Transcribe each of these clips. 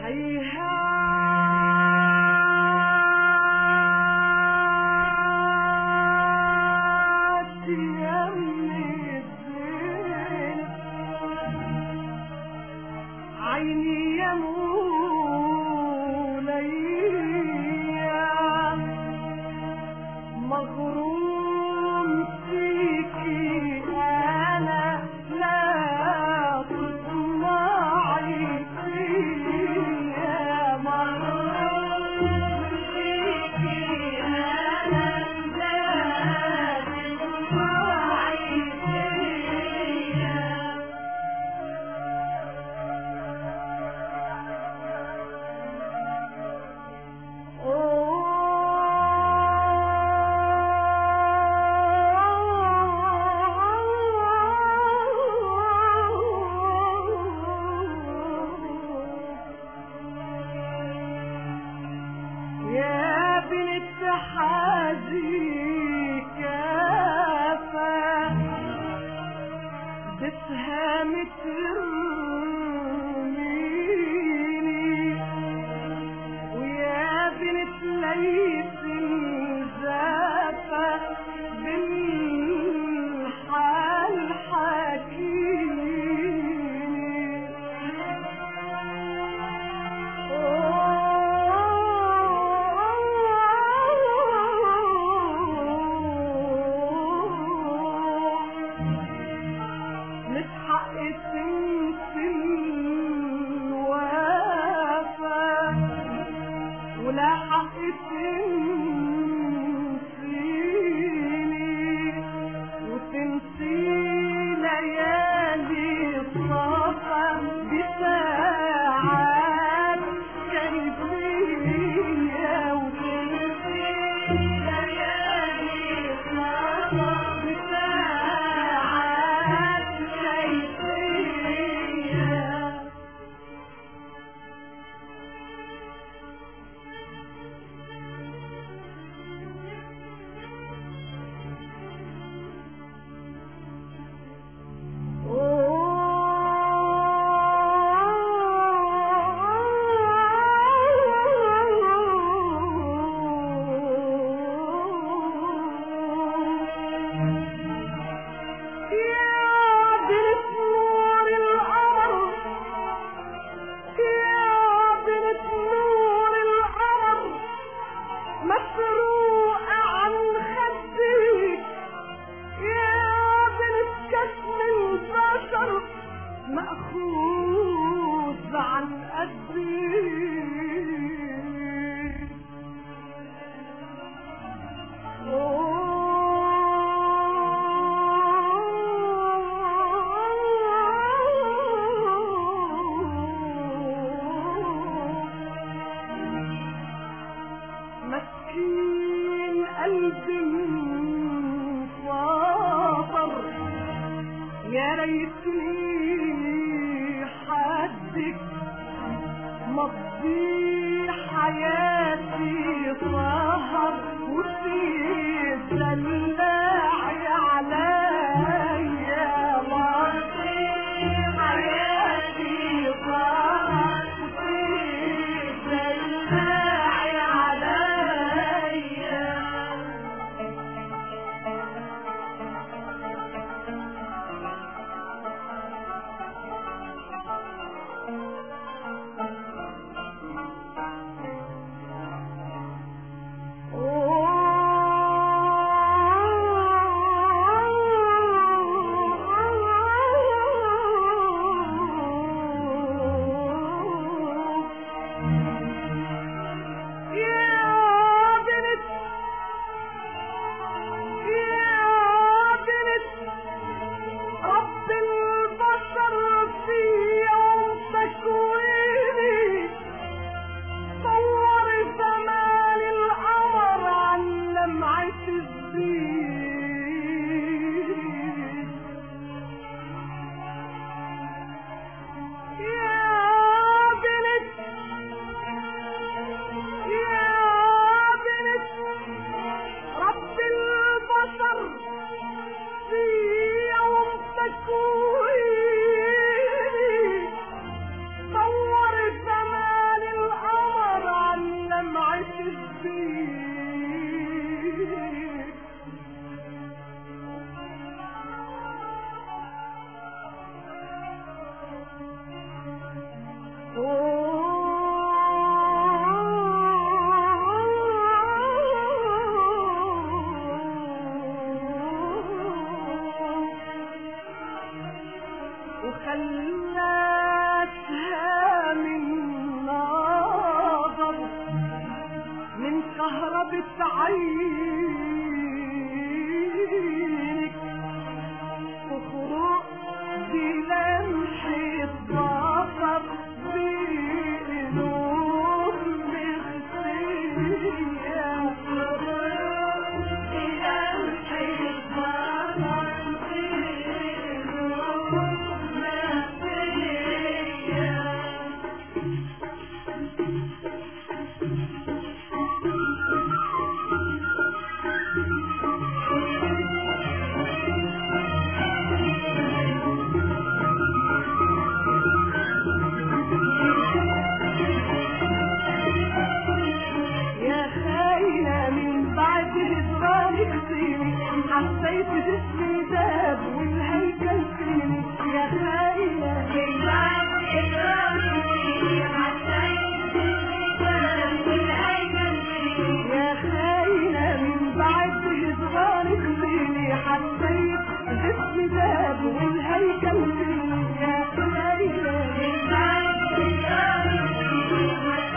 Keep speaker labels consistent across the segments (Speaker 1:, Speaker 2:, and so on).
Speaker 1: هيهات يا من الزين عيني يا موليا مغروم فيكي انا لا تطمعي فيا مغروم فيكي انا لا تطمعي فيا يا بنت حاجي كافة بتهام ترميني ويا بنت ليث الزافة بالحال حكيني مش حق تنسي الوفا ولا حق تنسيني وتنسي ليالي الصفا بساعات كيفية وتنسي ليالي الصفا بساعات كيفية مسروقة عن خدك يا بنت كتم البشر مأخوذ عن قدي مسكين قلبي صابر يا ريتني حدك مضي حياتي سهر وسيب دلاعي عليا مضي حياتي سهر وسيب دلاعي عليا رب البشر في يوم تكون وخلاتها من نظر من كهربة عينك تخرق بلمحة بصر بقلوب مخفية بلمحة بصر بقلوب مخفية يا خاينة من بعد هجرانك فيني حسيت جسمي داب والهيكل فيني يا خاينة من بعد هجرانك فيني حسيت جسمي داب والهيكل فيني يا خاينة من بعد هجرانك فيني حسيت جسمي داب والهيكل فيني يا خاينة من بعد هجرانك فيني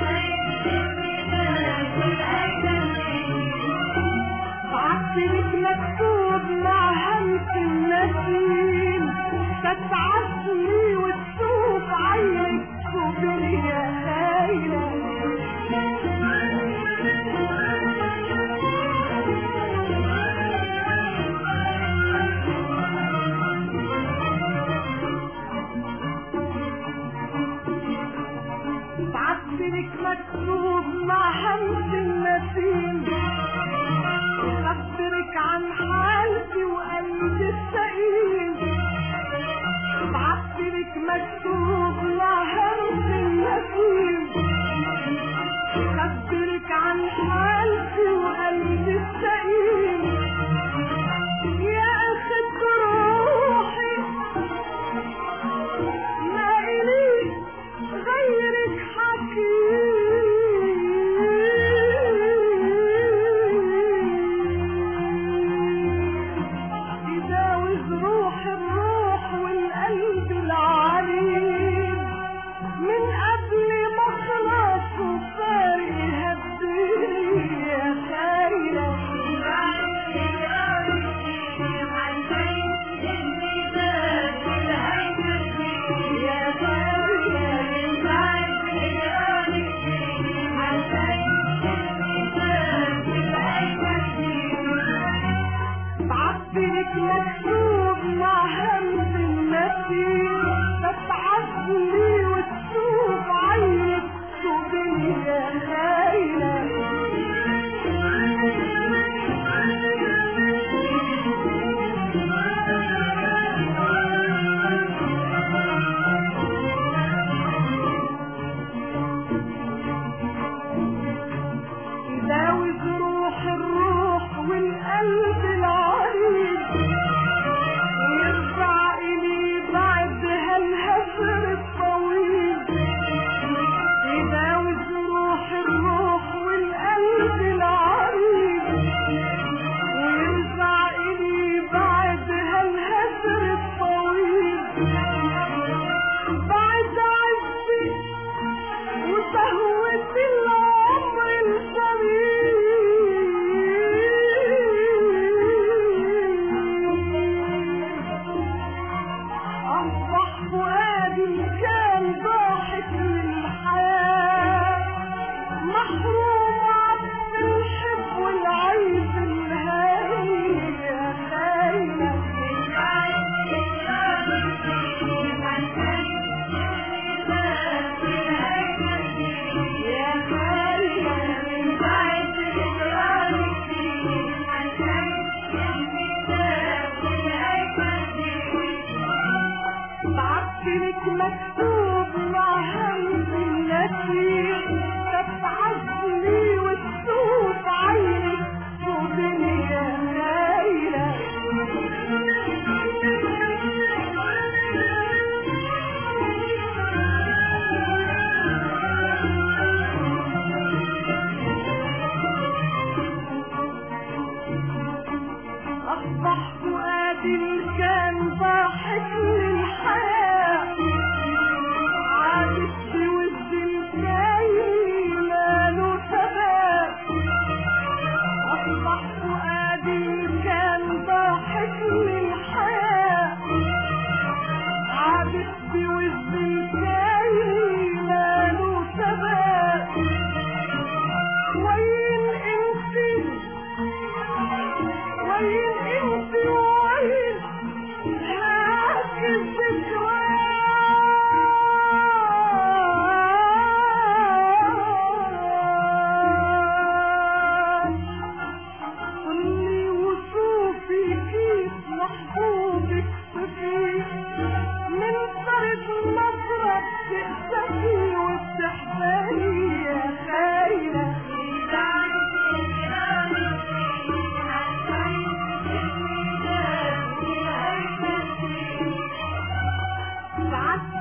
Speaker 1: بعتلك مكتوب مع همس النسيم تتعبني وتشوف عينك شوفني يا خاينة بعتلك مكتوب مع همس النسيم أخبرك عن حالتي وقلبي السقيم بعتلك مكتوب مع همس النسيم أخبرك عن حالتي وقلبي السقيم يا أخت روحي ما إلي غيرك حكيم يداوز روح الروح والقلب العليم من قبل ما خلاص وفارق هالدنيا يا خاينة يا بعتلك مكتوب مع همس النسيم تتعبني وتشوف عينك شوفني يا خاينة يداوز روح الروح والقلب العريض ويرجع إلي بعد هالهجر الطويل يداوز روح الروح والقلب العريض ويرجع إلي بعد هالهجر الطويل بعد عزي وسهوة العمر الطويل أصبح فؤادي كان ضاحك للحياة محروم عبد الحب والعيش الهادي يا خاينة يا خاينة من بعد ذكرانك بعتلك مكتوب مع همس النسيم تتعبني وتشوف عينك شوفني يا خاينة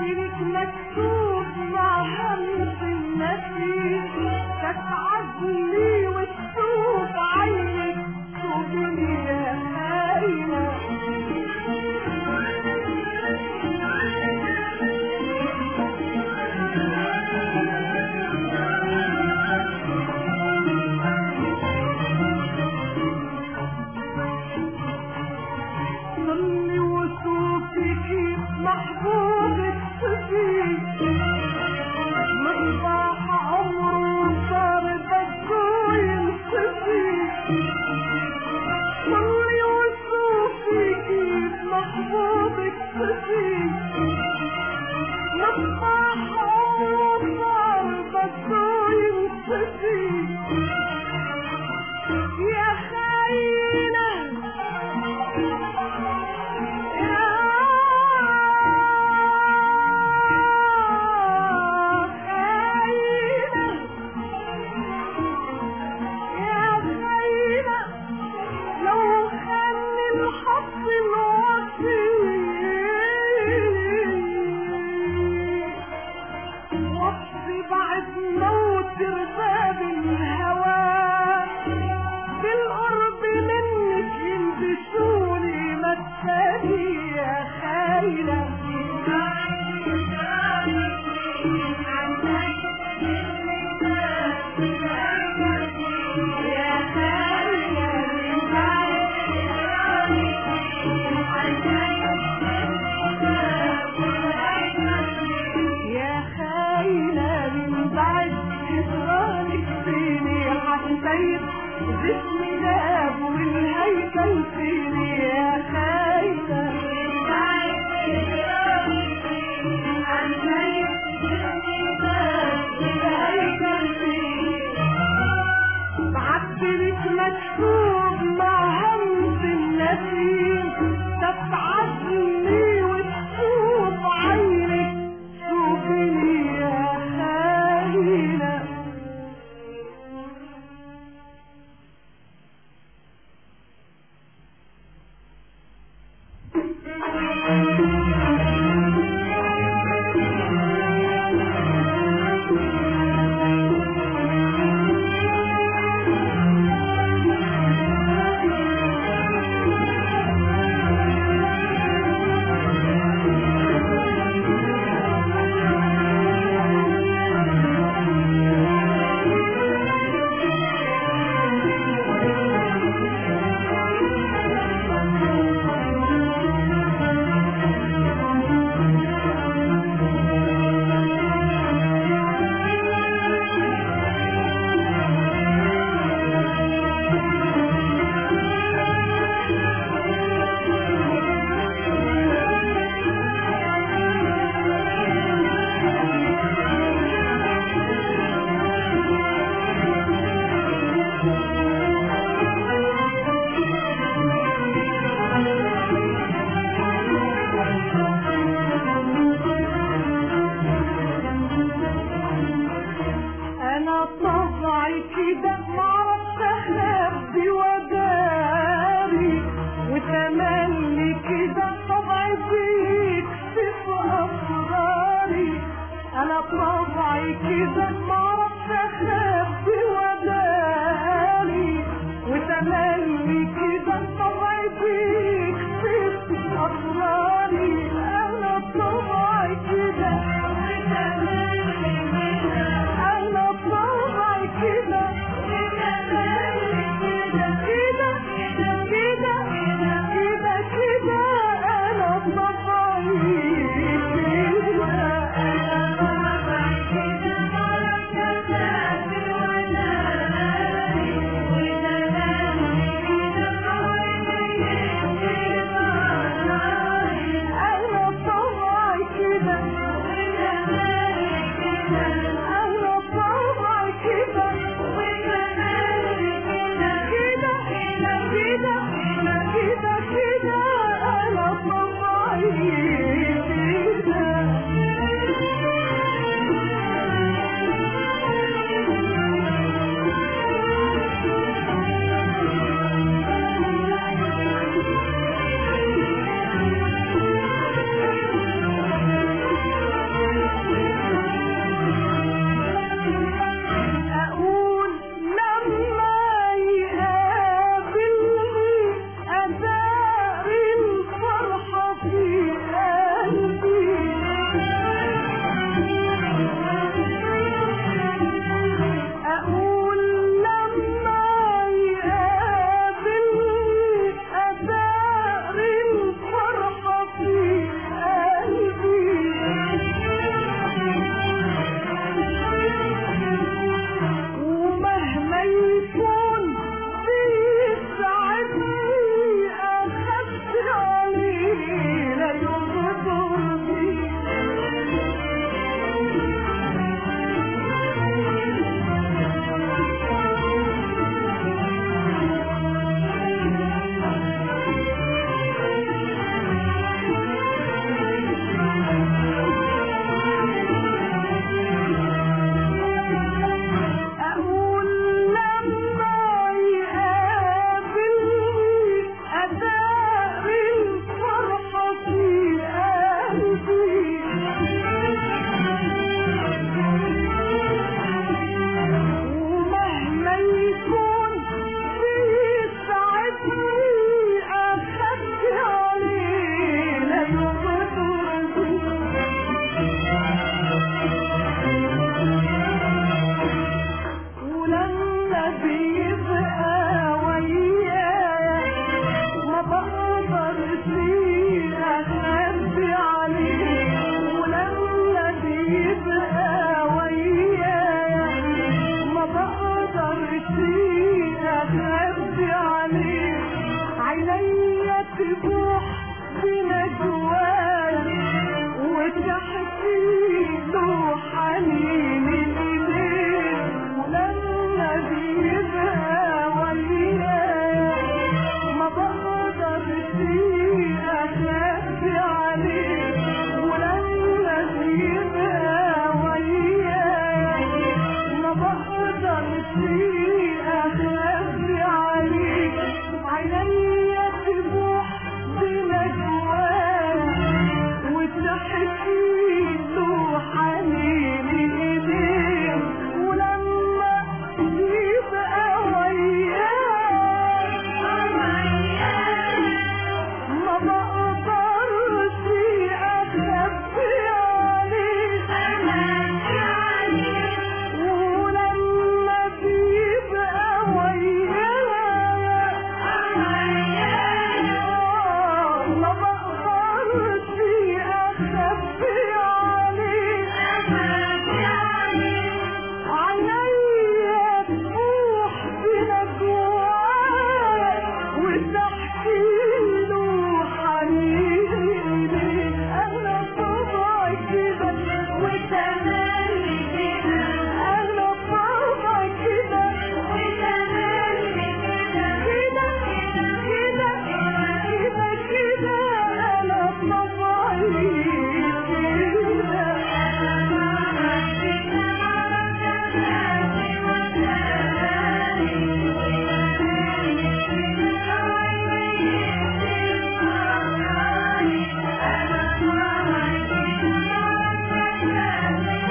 Speaker 1: لك مكتوب مع همس النسيم تتعزلي وتشوف عينك شوفني يا خاينة ظلي وشوفك محبوبك شفيك مصباح عمره صار بدو ينصفيك ظلي وشوفك محبوبك شفيك مصباح عمره صار بدو ينصفيك يا خاينة بعد موت رباب الهوى بالقرب منك يلبسوني مدفني يا خايلة يا يا خاينة من بعد إصرارك فيني حسيت جسمي داب والهيكل فيني يا خاينة بعتلك مكتوب مع همس النسيم تبعتني وتشوف عينك شوفني يا خاينة انا طبعي كده معرفش اخبي وداري وتملي كده طبعي بيكشف اسراري انا طبعي كده معرفش اخبي وداري وتملي كده طبعي بيكشف اسراري انا طبعي كده انا طبعي كده كده كده كده كده كده انا طبعي كده يبقى ويايا ما بقدرش اخبي عليه عينيا تبوح بنجوايا وتحكي له حنين الإيدين ولما بيبقى ويايا ما بقدرش اخبي عليه ولما بيبقى ويايا ما بقدرش اخبي عليه عينيا تبوح بنجوايا وتحكي له حنين ايديه ولما يبقى ويايا ما بقدرش اخبي عليه ولما بيبقى ويايا ما بقدرش اخبي عليه عينيا تروح بنجوايا وتحكي له حنيني انا طبعي كده وتملي كده انا طبعي كده وتملي كده كده كده كده كده انا طبعي كده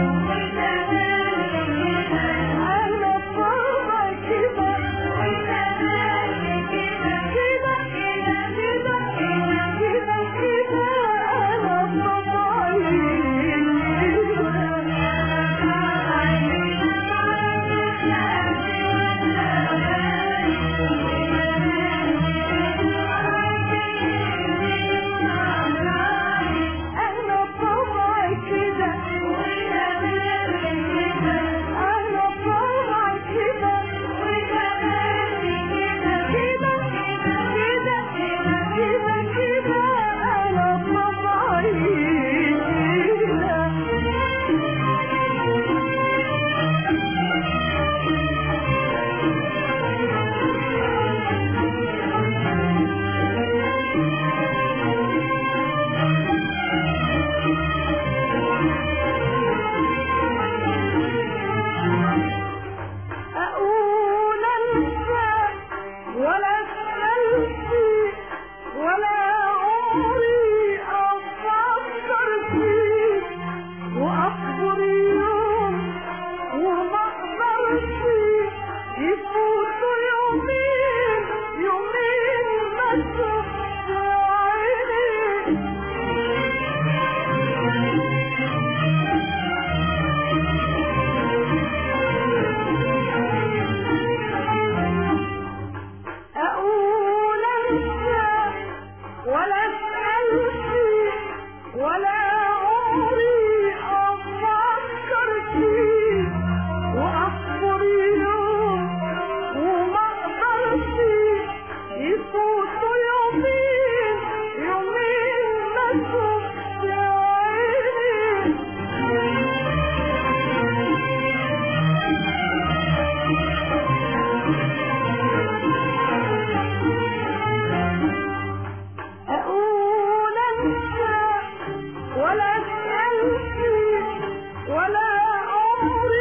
Speaker 1: انا طبع كده كده كده كده كده كده انا انا طبع كده انا طبع كده كده كده كده كده انا طبعي أقول أنسى ولا أسألتي ولا عمري أفكر فيه وأصبر يوم وما أقدرش يفوت يومين يومين ما شفت عيني أقول أنسى ولا أسألتي ولا عمري أفكر فيه وأصبر يوم وما أقدرش يفوت يومين يومين ما شفت عيني أقول أنسى ولا أسألتي ولا عمري